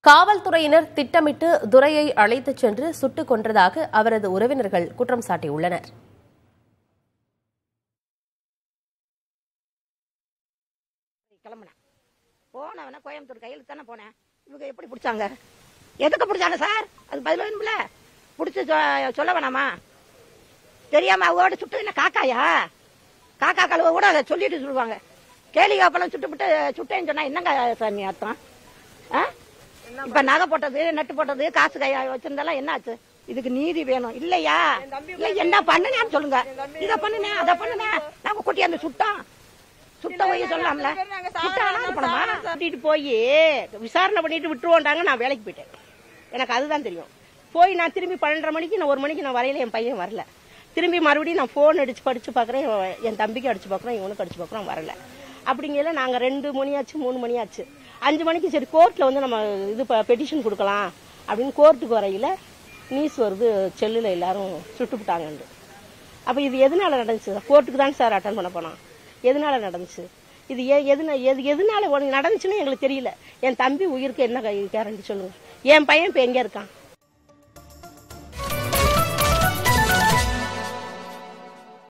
காவல்துறையினர் திட்டமிட்டு துரையை அழைத்துச் சென்று சுட்டுக் கொன்றதாக அவரது உறவினர்கள் குற்றம் சாட்டியுள்ளனர் கிளம்புனேன் போனவன கோயம்புத்தூர் கையில் தானே போனேன் இவங்க எப்படி பிடிச்சாங்க எதுக்கு பிடிச்சாங்க சார் அது பதில் வேணும்ல பிடிச்சி சொ- சொல்ல வேணாமா தெரியாம அவங்களோட சுட்டு என்ன காக்காயா காக்கா கழுவ கூட அதை சொல்லிட்டு சொல்லுவாங்க கேலி காப்பெல்லாம் சுட்டு விட்டு சுட்டேன்னு சொன்னா என்னங்க சாமி அர்த்தம் ஆ? இப்ப நகை போட்டது நட்டு போட்டது காசு கையா வச்சிருந்தாலும் என்ன ஆச்சு இதுக்கு நீதி வேணும் இல்லையா இல்ல என்ன பண்ணுனேன்னு சொல்லுங்க இத பண்ணுனேன் அதை பண்ணுனேன் நாங்க குட்டி அந்த சுட்டோம் சுட்ட போய் சொல்லலாம்ல சுட்டானா இது பண்ணுமா கூட்டிட்டு போய் விசாரணை பண்ணிட்டு விட்டுருவோண்டாங்க நான் வேலைக்கு போயிட்டேன் எனக்கு அதுதான் தெரியும் போய் நான் திரும்பி பன்னெண்டரை மணிக்கு நான் ஒரு மணிக்கு நான் வரையில என் பையன் வரல திரும்பி மறுபடியும் நான் ஃபோன் அடிச்சு படிச்சு பார்க்குறேன் என் தம்பிக்கு அடிச்சு பார்க்குறோம் இவனுக்கு அடிச்சு பார்க்குறோம் வரல அப்படிங்கல நாங்கள் ரெண்டு மணி ஆச்சு மூணு மணி ஆச்சு அஞ்சு மணிக்கு சரி கோர்ட்டில் வந்து நம்ம இது பெட்டிஷன் கொடுக்கலாம் அப்படின்னு கோர்ட்டுக்கு வரையில நியூஸ் வருது செல்லில் எல்லாரும் சுட்டுவிட்டாங்கன்னு அப்போ இது எதனால நடந்துச்சு கோர்ட்டுக்கு தான் சார் அட்டன் பண்ண போனோம் எதனால நடந்துச்சு இது எ எதுனா எது எதனால உனக்கு நடந்துச்சுன்னு எங்களுக்கு தெரியல என் தம்பி உயிருக்கு என்ன கேரண்டி சொல்லுங்க என் பையன் இப்போ எங்கே இருக்கான்